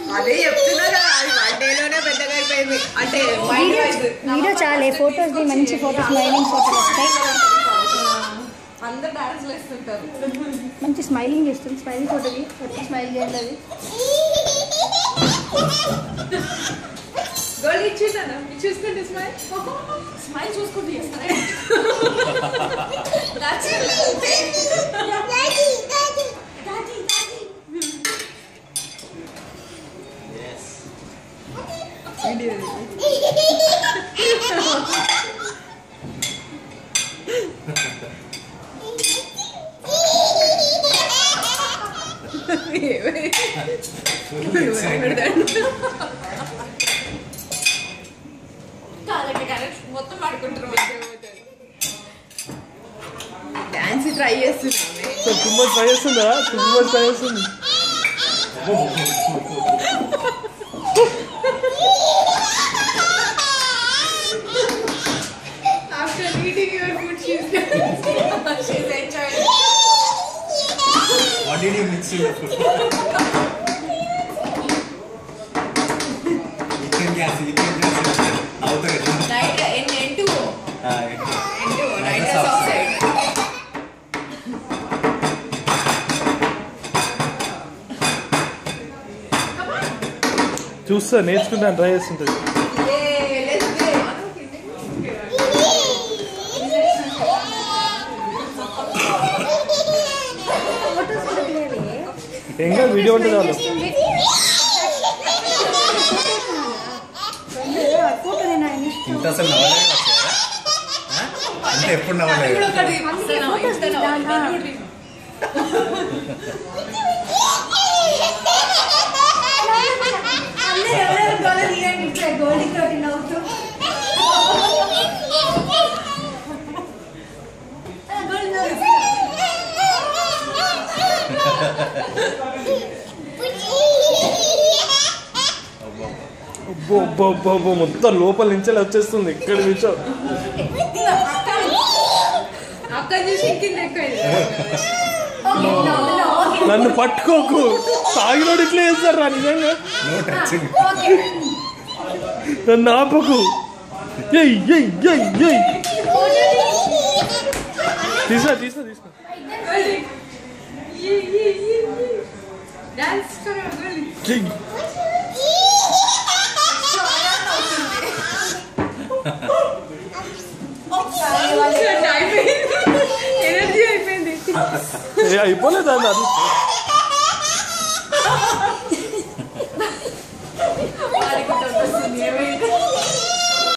అదే చెప్తున్నా కదా అది వన్ డేలోనే పెద్దగా అయిపోయింది అంటే మైండ్ వైజ్ వీడియో చాలే ఫొటోస్ ది మంచి ఫోటోస్ స్మైలింగ్ ఫోటోలు వస్తాయి అందరు డాన్స్లు వేస్తుంటారు మంచి స్మైలింగ్ చేస్తుంది స్మైలింగ్ ఫోటోది ఎప్పుడు స్మైల్ చేయలేదు గోల్డ్ ఇచ్చేసాను ఇది చూసుకుంటే స్మైల్ స్మైల్ చూసుకుంటూ చేస్తారా మొత్తం ఆడుకుంటారు డాన్స్ ట్రై చేస్తున్నామే తుమ్మ ట్రై చేస్తుందా తుమ్మ ట్రై చేస్తుంది After eating your food, she's she's enjoying. What did you mix in the food? Ethane gas, ethane gas. అవుతాయి Night in N2O. N2O, nitrous oxide. చూస్తా నేర్చుకుంటాను ట్రై చేస్తుంటుంది Yay, let's go. ఫోటోస్ కూడా తీయాలి ఏం కాదు వీడియో ఉంటుంది చాలు ఫోటో నేను ఆయన ఇంత అసలు నవ్వలేదు వచ్చారా ఇంత ఎప్పుడు నవ్వలేదు అందుకే ఫోటోస్ తీద్దామా అందరూ ఎవరెవరు గోల తీయండి ఇప్పుడే గోల్డీ తోటి నవ్వుతూ గోల్డీ నవ్వుతూ అబ్బో అబ్బో అబ్బో అబ్బో మొత్తం లోపల నుంచి వచ్చేస్తుంది ఇక్కడ నుంచో అక్క చూసి కింద ఎక్కువ నన్ను పట్టుకోకు తాగినోడు ఇట్లా చేస్తారు రా నిజంగా నో టచింగ్ నన్ను ఆపకు ఎయ్ ఎయ్ ఎయ్ ఎయ్ తీసా తీసా తీసా డాన్స్ కరో ఎయ్. అయిపోయింది ఎనర్జీ అయిపోయింది ఏ అయిపోలేదు అది అది వాడికి వస్తుంది ఏమీ